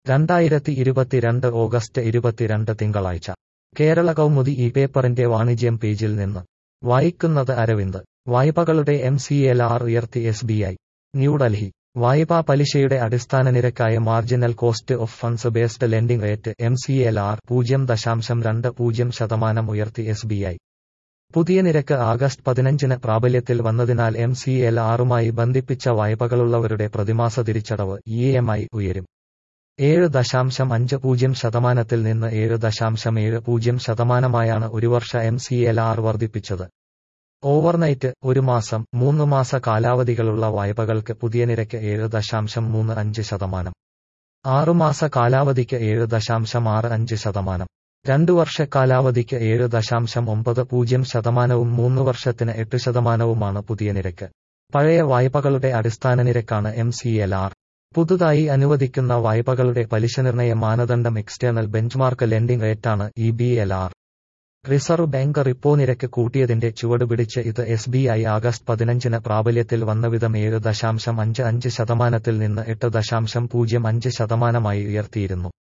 രണ്ടായിരത്തി ഇരുപത്തിരണ്ട് ഓഗസ്റ്റ് ഇരുപത്തിരണ്ട് തിങ്കളാഴ്ച കേരള കൗമുദി ഈ പേപ്പറിന്റെ വാണിജ്യം പേജിൽ നിന്ന് വായിക്കുന്നത് അരവിന്ദ് വായ്പകളുടെ എം സി എൽ ആർ ഉയർത്തി എസ് ബി ഐ ന്യൂഡൽഹി വായ്പാ പലിശയുടെ അടിസ്ഥാന നിരക്കായ marginal cost of funds based lending rate M C L R പൂജ്യം ദശാംശം രണ്ട് പൂജ്യം ശതമാനം ഉയർത്തി എസ് ബി ഐ പുതിയ നിരക്ക് ആഗസ്റ്റ് പതിനഞ്ചിന് പ്രാബല്യത്തിൽ വന്നതിനാൽ എം സി എൽ ആറുമായി ബന്ധിപ്പിച്ച വായ്പകളുള്ളവരുടെ പ്രതിമാസ തിരിച്ചടവ് ഇ എം ഐ ഉയരും ഏഴ് ദശാംശം അഞ്ച് പൂജ്യം ശതമാനത്തിൽ നിന്ന് ഏഴ് ദശാംശം ഏഴ് പൂജ്യം ശതമാനമായാണ് ഒരു വർഷ എം സി എൽ ആർ വർദ്ധിപ്പിച്ചത് ഓവർനൈറ്റ് ഒരു മാസം മൂന്ന് മാസ കാലാവധികളുള്ള വായ്പകൾക്ക് പുതിയ നിരക്ക് ഏഴ് ദശാംശം മൂന്ന് അഞ്ച് ശതമാനം ആറുമാസ കാലാവധിക്ക് ഏഴ് ദശാംശം ആറ് അഞ്ച് ശതമാനം രണ്ടു വർഷ കാലാവധിക്ക് ഏഴ് ദശാംശം ഒമ്പത് പൂജ്യം ശതമാനവും മൂന്ന് വർഷത്തിന് എട്ട് ശതമാനവുമാണ് പുതിയ നിരക്ക് പഴയ വായ്പകളുടെ അടിസ്ഥാന നിരക്കാണ് എം സി എൽ ആർ പുതുതായി അനുവദിക്കുന്ന വായ്പകളുടെ പലിശ നിർണയ മാനദണ്ഡം എക്സ്റ്റേണൽ ബെഞ്ച്മാർക്ക് ലെൻഡിംഗ് റേറ്റാണ് E B L R reserve bank repo നിരക്ക് കൂട്ടിയതിന്റെ ചുവടുപിടിച്ച് ഇത് എസ് ബി ഐ ആഗസ്റ്റ് പതിനഞ്ചിന് പ്രാബല്യത്തിൽ വന്നവിധം ഏഴ് ദശാംശം അഞ്ച് അഞ്ച് ശതമാനത്തിൽ നിന്ന് എട്ട് ദശാംശം പൂജ്യം അഞ്ച് ശതമാനമായി ഉയർത്തിയിരുന്നു